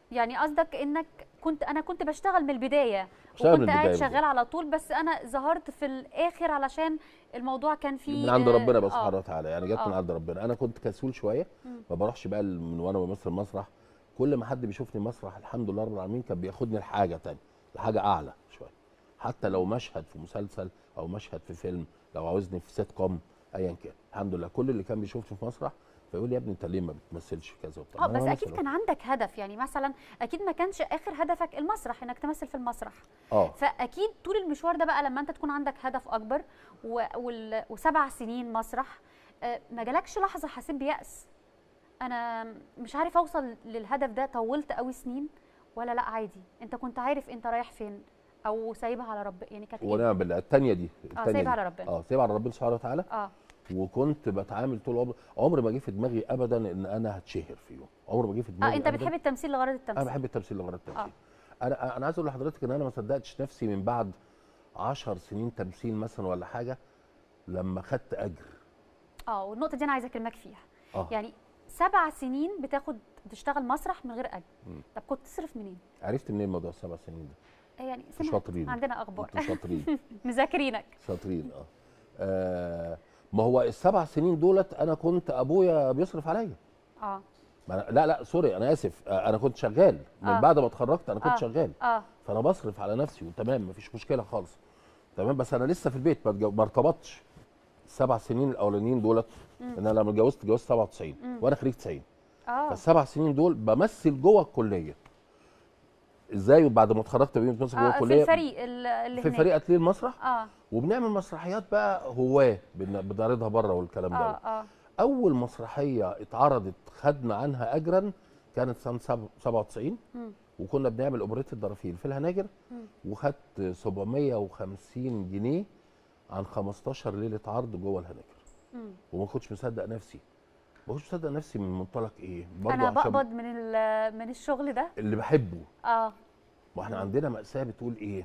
يعني قصدك انك كنت انا كنت بشتغل من البدايه بشتغل من وكنت قاعد البداية شغال على طول بس انا ظهرت في الاخر علشان الموضوع كان فيه من عند آه، ربنا بس آه. سبحانه وتعالى يعني جت من آه. عند ربنا انا كنت كسول شويه مم. ما بروحش بقى من وانا بمثل مسرح كل ما حد بيشوفني مسرح الحمد لله رب العالمين كان بياخدني لحاجه تانية لحاجه اعلى شويه حتى لو مشهد في مسلسل او مشهد في فيلم لو عاوزني في سيت كوم ايا كان الحمد لله كل اللي كان بيشوفني في مسرح فيقول لي يا ابني انت ليه ما بتمثلش كذا وبتاع اه ما بس أنا اكيد مثلا. كان عندك هدف يعني مثلا اكيد ما كانش اخر هدفك المسرح انك تمثل في المسرح اه فاكيد طول المشوار ده بقى لما انت تكون عندك هدف اكبر و... وال... وسبع سنين مسرح آه، ما جالكش لحظه حسيت بيأس انا مش عارف اوصل للهدف ده طولت قوي سنين ولا لا عادي انت كنت عارف انت رايح فين او سايبها على رب يعني كانت ايه ونعم بالله الثانيه دي اه التانية سايبها دي. على ربنا اه سايبها على ربنا سبحانه وتعالى اه وكنت بتعامل طول عمري عمري ما جه في دماغي ابدا ان انا هتشهر في يوم عمري ما جه في دماغي اه انت أبداً. بتحب التمثيل لغرض انا التمثيل بحب التمثيل لغرض التمثيل آه. انا انا عايز اقول لحضرتك ان انا ما صدقتش نفسي من بعد 10 سنين تمثيل مثلا ولا حاجه لما خدت اجر اه والنقطه دي انا عايزه اكلمك فيها اه يعني سبع سنين بتاخد تشتغل مسرح من غير اجر مم. طب كنت تصرف منين عرفت منين موضوع السبع سنين ده يعني سمعت شاطرين. عندنا اخبار انتوا شاطرين مذاكرينك شاطرين اه. اه ما هو السبع سنين دولت انا كنت ابويا بيصرف عليا اه ما أنا لا لا سوري انا اسف آه، انا كنت شغال من آه. بعد ما اتخرجت انا كنت آه. شغال اه فانا بصرف على نفسي وتمام مفيش مشكله خالص تمام بس انا لسه في البيت ما اتجو- ما ارتبطتش السبع سنين الاولانيين دولت ان انا لما اتجوزت اتجوزت 97 وانا خريج 90 اه فالسبع سنين دول بمثل جوه الكليه ازاي بعد ما اتخرجت بقيت بمثل جوه اه في الكليه الفريق ال- اللي في هناك فريق اتليه المسرح اه وبنعمل مسرحيات بقى هواه بن- بنعرضها بره والكلام ده اه اه اول مسرحيه اتعرضت خدنا عنها اجرا كانت سنه سب- 97 مم. وكنا بنعمل اوبريت الدرافيل في الهناجر مم. وخدت 750 جنيه عن 15 ليله عرض جوه الهناجر مم. وما كنتش مصدق نفسي ما كنتش مصدق نفسي من منطلق ايه برضه انا عشان بقبض من ال- من الشغل ده اللي بحبه اه واحنا عندنا مأساة بتقول ايه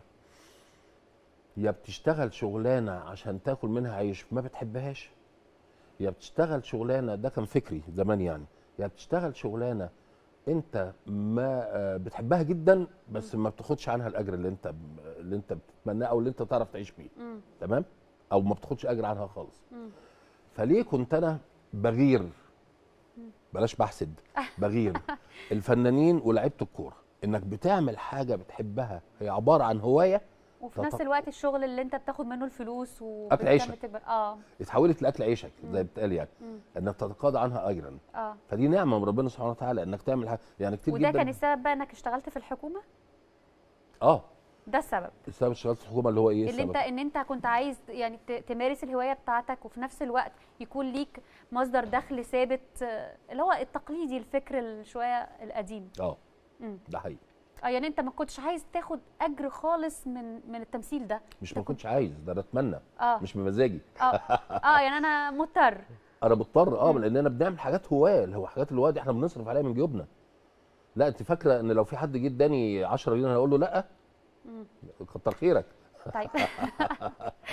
يا بتشتغل شغلانة عشان تاكل منها عيش ما بتحبهاش يا بتشتغل شغلانة ده كان فكري زمان يعني يا بتشتغل شغلانة انت ما آه، بتحبها جدا بس ما بتاخدش عنها الاجر اللي انت اللي انت بتتمناه او اللي انت تعرف تعيش بيه مم. تمام او ما بتاخدش اجر عنها خالص مم. فليه كنت انا بغير بلاش بحسد بغير الفنانين ولاعيبه الكوره انك بتعمل حاجه بتحبها هي عباره عن هوايه وفي ده نفس طب- الوقت الشغل اللي انت بتاخد منه الفلوس و أكل عيشك. اه اتحولت لاكل عيشك زي مم. بتقال يعني مم. انك تتقاضى عنها اجرا اه فدي نعمه من ربنا سبحانه وتعالى انك تعمل حاجه يعني كتير وده جدا كان السبب بقى انك اشتغلت في الحكومه اه ده السبب السبب اشتغلت في الحكومه اللي هو ايه اللي انت السبب ان انت كنت عايز يعني ت- تمارس الهوايه بتاعتك وفي نفس الوقت يكون ليك مصدر دخل ثابت آه، اللي هو التقليدي الفكر ال- شويه القديم اه مم. ده حقيقي اه يعني انت ما كنتش عايز تاخد اجر خالص من من التمثيل ده مش ما كنتش عايز ده انا اتمنى اه مش بمزاجي اه اه يعني انا مضطر انا مضطر اه مم. لاننا بنعمل حاجات هواه اللي هو حاجات الهواه دي احنا بنصرف عليها من جيوبنا لا انت فاكره ان لو في حد جه اداني 10 جنيه انا هقول له لا مم. كتر خيرك طيب